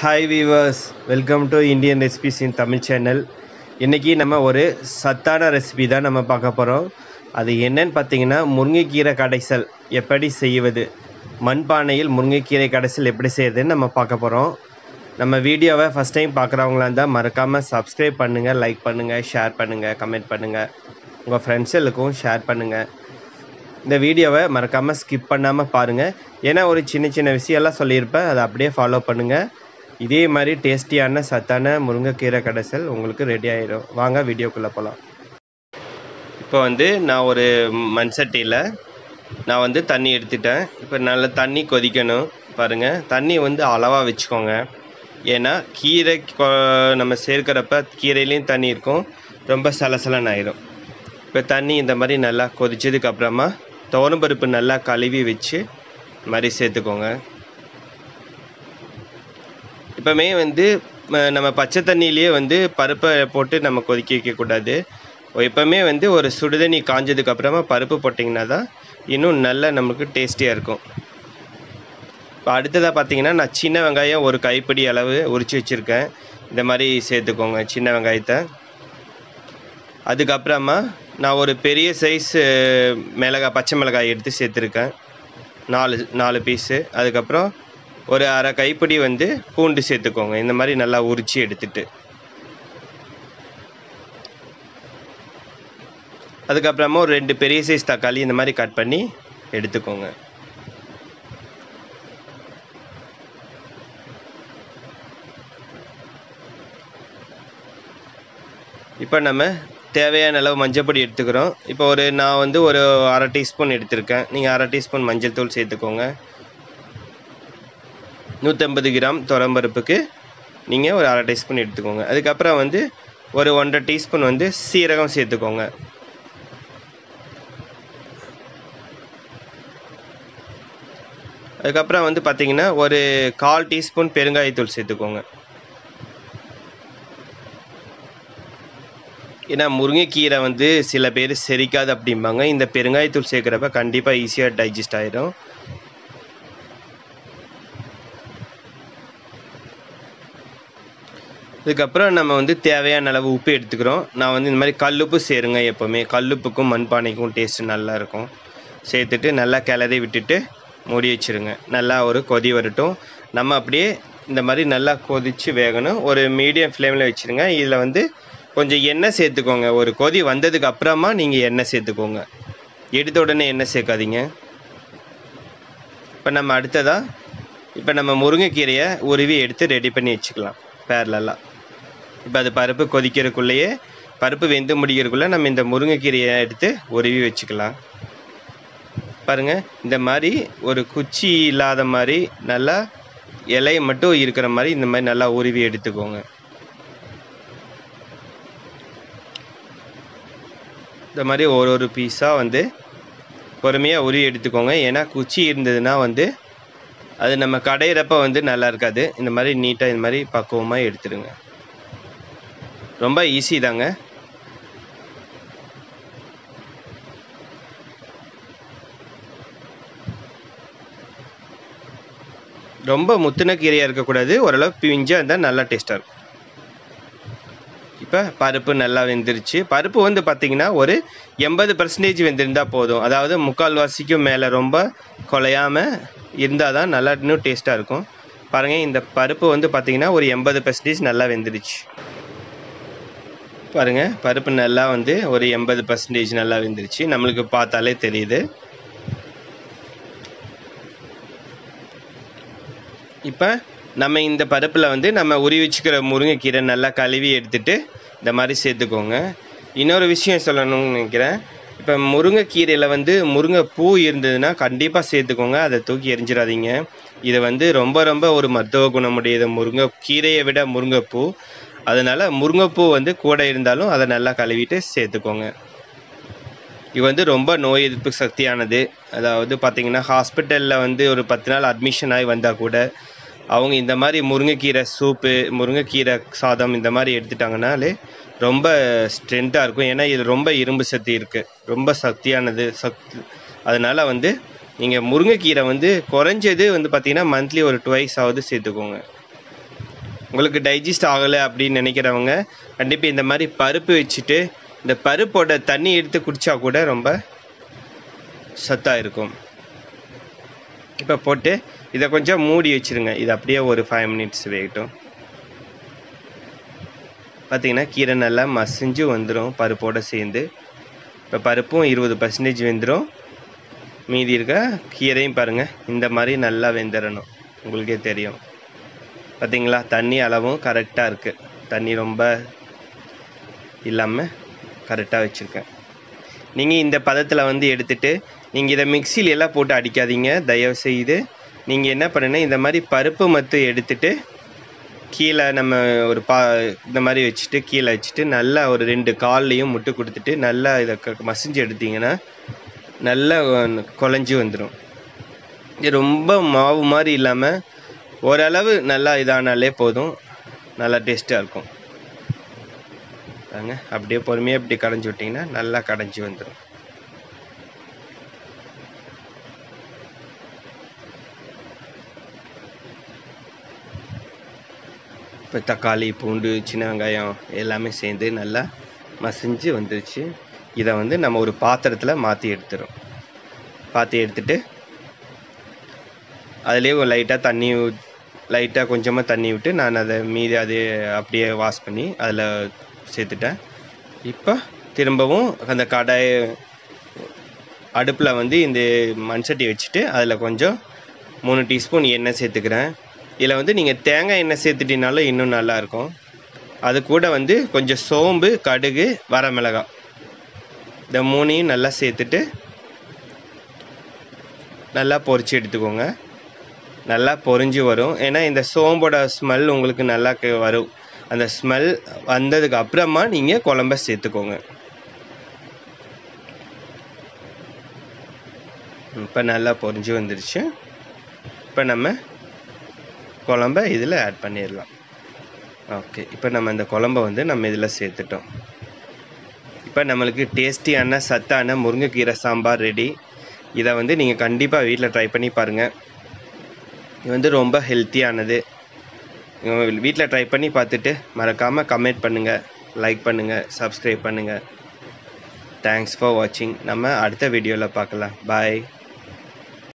hi viewers welcome to Indian recipes in Tamil channel இன்றைக்கி நம்ம ஒரு சத்தான ரெசிபி தான் நம்ம பார்க்க போகிறோம் அது என்னன்னு பார்த்தீங்கன்னா முருங்கைக்கீரை கடைசல் எப்படி செய்வது மண்பானையில் முருங்கைக்கீரை கடைசல் எப்படி செய்யுதுன்னு நம்ம பார்க்க போகிறோம் நம்ம வீடியோவை ஃபஸ்ட் டைம் பார்க்குறவங்களா இருந்தால் மறக்காமல் சப்ஸ்கிரைப் பண்ணுங்கள் லைக் பண்ணுங்கள் ஷேர் பண்ணுங்கள் கமெண்ட் பண்ணுங்கள் உங்கள் ஃப்ரெண்ட்ஸுகளுக்கும் ஷேர் பண்ணுங்கள் இந்த வீடியோவை மறக்காமல் ஸ்கிப் பண்ணாமல் பாருங்கள் ஏன்னா ஒரு சின்ன சின்ன விஷயம்லாம் சொல்லியிருப்பேன் அதை அப்படியே ஃபாலோ பண்ணுங்கள் இதே மாதிரி டேஸ்டியான சத்தான முருங்கைக்கீரை கடைசல் உங்களுக்கு ரெடி ஆயிடும் வாங்க வீடியோக்குள்ளே போகலாம் இப்போ வந்து நான் ஒரு மண் சட்டியில் நான் வந்து தண்ணி எடுத்துட்டேன் இப்போ நல்ல தண்ணி கொதிக்கணும் பாருங்கள் தண்ணி வந்து அளவாக வச்சுக்கோங்க ஏன்னா கீரை கொ- நம்ம சேர்க்கிறப்ப கீரையிலையும் தண்ணி இருக்கும் ரொம்ப சலசலன்னு ஆயிரும் இப்போ தண்ணி இந்த மாதிரி நல்லா கொதிச்சதுக்கு அப்புறமா துவரம்பருப்பு நல்லா கழுவி வச்சு இந்த மாதிரி சேர்த்துக்கோங்க இப்போமே வந்து ம- நம்ம பச்சை தண்ணியிலேயே வந்து பருப்பை போட்டு நம்ம கொதிக்க வைக்கக்கூடாது எப்போவுமே வந்து ஒரு சுடுதண்ணி காஞ்சதுக்கு அப்புறமா பருப்பு போட்டிங்கன்னா தான் இன்னும் நல்ல நமக்கு டேஸ்டியாக இருக்கும் இப்போ அடுத்ததாக பார்த்தீங்கன்னா நான் சின்ன வெங்காயம் ஒரு கைப்பிடி அளவு உரித்து வச்சுருக்கேன் இந்த மாதிரி சேர்த்துக்கோங்க சின்ன வெங்காயத்தை அதுக்கப்புறமா நான் ஒரு பெரிய சைஸ் மிளகாய் பச்சை மிளகாய் எடுத்து சேர்த்துருக்கேன் நாலு நாலு பீஸு அதுக்கப்புறம் ஒரு அரை கைப்பிடி வந்து பூண்டு சேர்த்துக்கோங்க இந்த மாதிரி நல்லா உரித்து எடுத்துட்டு அதுக்கப்புறமா ஒரு ரெண்டு பெரிய சைஸ் தக்காளி இந்த மாதிரி கட் பண்ணி எடுத்துக்கோங்க இப்போ நம்ம தேவையான அளவு மஞ்சப்பொடி எடுத்துக்கிறோம் இப்போ ஒரு நான் வந்து ஒரு அரை டீஸ்பூன் எடுத்திருக்கேன் நீங்கள் அரை டீஸ்பூன் மஞ்சள் தூள் சேர்த்துக்கோங்க நூற்றம்பது கிராம் துவரம்பருப்புக்கு நீங்கள் ஒரு அரை டீஸ்பூன் எடுத்துக்கோங்க அதுக்கப்புறம் வந்து ஒரு ஒன்றரை டீஸ்பூன் வந்து சீரகம் சேர்த்துக்கோங்க அதுக்கப்புறம் வந்து பார்த்தீங்கன்னா ஒரு கால் டீஸ்பூன் பெருங்காயத்தூள் சேர்த்துக்கோங்க ஏன்னா முருங்கைக்கீரை வந்து சில பேர் செரிக்காது அப்படிம்பாங்க இந்த பெருங்காயத்தூள் சேர்க்குறப்ப கண்டிப்பாக ஈஸியாக டைஜஸ்ட் ஆயிடும் இதுக்கப்புறம் நம்ம வந்து தேவையான அளவு உப்பு எடுத்துக்கிறோம் நான் வந்து இந்த மாதிரி கல்லுப்பு சேருங்க எப்போவுமே கல்லுப்புக்கும் மண்பானைக்கும் டேஸ்ட்டு நல்லா இருக்கும் சேர்த்துட்டு நல்லா கிளறி விட்டுட்டு மூடி வச்சிருங்க நல்லா ஒரு கொதி வரட்டும் நம்ம அப்படியே இந்த மாதிரி நல்லா கொதித்து வேகணும் ஒரு மீடியம் ஃப்ளேமில் வச்சுருங்க இதில் வந்து கொஞ்சம் எண்ணெய் சேர்த்துக்கோங்க ஒரு கொதி வந்ததுக்கு அப்புறமா நீங்கள் எண்ணெய் சேர்த்துக்கோங்க எடுத்த உடனே எண்ணெய் சேர்க்காதீங்க இப்போ நம்ம அடுத்ததாக இப்போ நம்ம முருங்கைக்கீரையை உருவி எடுத்து ரெடி பண்ணி வச்சுக்கலாம் பேரலெல்லாம் இப்போ அது பருப்பு கொதிக்கிறதுக்குள்ளேயே பருப்பு வெந்து முடிக்கிறதுக்குள்ளே நம்ம இந்த முருங்கைக்கீரையை எடுத்து உருவி வச்சுக்கலாம் பாருங்கள் இந்த மாதிரி ஒரு குச்சி இல்லாத மாதிரி நல்லா இலை மட்டும் இருக்கிற மாதிரி இந்த மாதிரி நல்லா உருவி எடுத்துக்கோங்க இந்த மாதிரி ஒரு ஒரு பீஸாக வந்து பொறுமையாக உருவி எடுத்துக்கோங்க ஏன்னா குச்சி இருந்ததுன்னா வந்து அது நம்ம கடையிறப்ப வந்து நல்லா இருக்காது இந்த மாதிரி நீட்டாக இந்த மாதிரி பக்குவமாக எடுத்துடுங்க ரொம்ப ஈஸி தாங்க ரொம்ப முத்தின கீரையாக இருக்கக்கூடாது ஓரளவு பிஞ்சாக இருந்தால் நல்லா டேஸ்ட்டாக இருக்கும் இப்போ பருப்பு நல்லா வெந்துருச்சு பருப்பு வந்து பார்த்திங்கன்னா ஒரு எண்பது பர்சன்டேஜ் வெந்திருந்தால் போதும் அதாவது முக்கால்வாசிக்கும் மேலே ரொம்ப குலையாமல் இருந்தால் தான் நல்லா இன்னும் டேஸ்ட்டாக இருக்கும் பாருங்கள் இந்த பருப்பு வந்து பார்த்திங்கன்னா ஒரு எண்பது பர்சன்டேஜ் நல்லா வெந்துருச்சு பாருங்கள் பருப்பு நல்லா வந்து ஒரு எண்பது பர்சன்டேஜ் நல்லா வெந்துருச்சு நம்மளுக்கு பார்த்தாலே தெரியுது இப்போ நம்ம இந்த பருப்பில் வந்து நம்ம உரி வச்சுக்கிற முருங்கைக்கீரை நல்லா கழுவி எடுத்துட்டு இந்த மாதிரி சேர்த்துக்கோங்க இன்னொரு விஷயம் சொல்லணும்னு நினைக்கிறேன் இப்போ முருங்கைக்கீரையில் வந்து முருங்கை பூ இருந்ததுன்னா கண்டிப்பாக சேர்த்துக்கோங்க அதை தூக்கி எரிஞ்சிடாதீங்க இது வந்து ரொம்ப ரொம்ப ஒரு மருத்துவ குணமுடையது முருங்கை கீரையை விட முருங்கைப்பூ அதனால் முருங்கைப்பூ வந்து கூட இருந்தாலும் அதை நல்லா கழுவிட்டு சேர்த்துக்கோங்க இது வந்து ரொம்ப நோய் எதிர்ப்பு சக்தியானது அதாவது பார்த்தீங்கன்னா ஹாஸ்பிட்டலில் வந்து ஒரு பத்து நாள் அட்மிஷன் ஆகி வந்தால் கூட அவங்க இந்த மாதிரி முருங்கைக்கீரை சூப்பு முருங்கைக்கீரை சாதம் இந்த மாதிரி எடுத்துட்டாங்கனாலே ரொம்ப ஸ்ட்ரென்த்தாக இருக்கும் ஏன்னா இது ரொம்ப இரும்பு சக்தி இருக்குது ரொம்ப சக்தியானது சக்தி அதனால் வந்து நீங்கள் முருங்கைக்கீரை வந்து குறைஞ்சது வந்து பார்த்தீங்கன்னா மந்த்லி ஒரு டுவைஸ் ஆகுது சேர்த்துக்கோங்க உங்களுக்கு டைஜஸ்ட் ஆகலை அப்படின்னு நினைக்கிறவங்க கண்டிப்பாக இந்த மாதிரி பருப்பு வச்சுட்டு இந்த பருப்போட தண்ணி எடுத்து குடித்தா கூட ரொம்ப சத்தாக இருக்கும் இப்போ போட்டு இதை கொஞ்சம் மூடி வச்சுருங்க இது அப்படியே ஒரு ஃபைவ் மினிட்ஸ் வேகட்டும் பார்த்தீங்கன்னா கீரை நல்லா மசிஞ்சு வந்துடும் பருப்போடு சேர்ந்து இப்போ பருப்பும் இருபது பர்சன்டேஜ் வெந்துடும் மீதி இருக்க கீரையும் பாருங்கள் இந்த மாதிரி நல்லா வெந்துடணும் உங்களுக்கே தெரியும் பார்த்தீங்களா தண்ணி அளவும் கரெக்டாக இருக்குது தண்ணி ரொம்ப இல்லாமல் கரெக்டாக வச்சுருக்கேன் நீங்கள் இந்த பதத்தில் வந்து எடுத்துட்டு நீங்கள் இதை மிக்சியில் எல்லாம் போட்டு அடிக்காதீங்க தயவு செய்து நீங்கள் என்ன பண்ணுன்னா இந்த மாதிரி பருப்பு மத்து எடுத்துட்டு கீழே நம்ம ஒரு பா இந்த மாதிரி வச்சுட்டு கீழே வச்சுட்டு நல்லா ஒரு ரெண்டு கால்லையும் முட்டு கொடுத்துட்டு நல்லா இதை க- மசிஞ்சு எடுத்தீங்கன்னா நல்லா குழஞ்சி வந்துடும் இது ரொம்ப மாவு மாதிரி இல்லாமல் ஓரளவு நல்லா இதானாலே போதும் நல்லா டேஸ்ட்டாக இருக்கும் பாருங்க அப்படியே பொறுமையாக இப்படி கடைஞ்சி விட்டிங்கன்னா நல்லா கடைஞ்சி வந்துடும் இப்போ தக்காளி பூண்டு சின்ன வெங்காயம் எல்லாமே சேர்ந்து நல்லா மசிஞ்சு வந்துருச்சு இதை வந்து நம்ம ஒரு பாத்திரத்தில் மாற்றி எடுத்துரும் மாற்றி எடுத்துட்டு அதுலேயே ஒரு லைட்டாக தண்ணி லைட்டாக கொஞ்சமாக தண்ணி விட்டு நான் அதை மீதி அதை அப்படியே வாஷ் பண்ணி அதில் சேர்த்துட்டேன் இப்போ திரும்பவும் அந்த கடாய் அடுப்பில் வந்து இந்த மண் சட்டி வச்சுட்டு அதில் கொஞ்சம் மூணு டீஸ்பூன் எண்ணெய் சேர்த்துக்கிறேன் இதில் வந்து நீங்கள் தேங்காய் எண்ணெய் சேர்த்துட்டீங்கனாலும் இன்னும் நல்லாயிருக்கும் அது கூட வந்து கொஞ்சம் சோம்பு கடுகு வரமிளகாய் இந்த மூணையும் நல்லா சேர்த்துட்டு நல்லா பொரிச்சு எடுத்துக்கோங்க நல்லா பொரிஞ்சு வரும் ஏன்னா இந்த சோம்போட ஸ்மெல் உங்களுக்கு நல்லா க- வரும் அந்த ஸ்மெல் வந்ததுக்கு அப்புறமா நீங்கள் குழம்ப சேர்த்துக்கோங்க இப்போ நல்லா பொரிஞ்சு வந்துருச்சு இப்போ நம்ம குழம்ப இதில் ஆட் பண்ணிடலாம் ஓகே இப்போ நம்ம இந்த குழம்ப வந்து நம்ம இதில் சேர்த்துட்டோம் இப்போ நம்மளுக்கு டேஸ்டியான சத்தான முருங்கைக்கீரை சாம்பார் ரெடி இதை வந்து நீங்கள் கண்டிப்பாக வீட்டில் ட்ரை பண்ணி பாருங்கள் இது வந்து ரொம்ப ஹெல்த்தியானது வீட்டில் ட்ரை பண்ணி பார்த்துட்டு மறக்காமல் கமெண்ட் பண்ணுங்கள் லைக் பண்ணுங்கள் சப்ஸ்கிரைப் பண்ணுங்கள் தேங்க்ஸ் ஃபார் வாட்சிங் நம்ம அடுத்த வீடியோவில் பார்க்கலாம் பாய்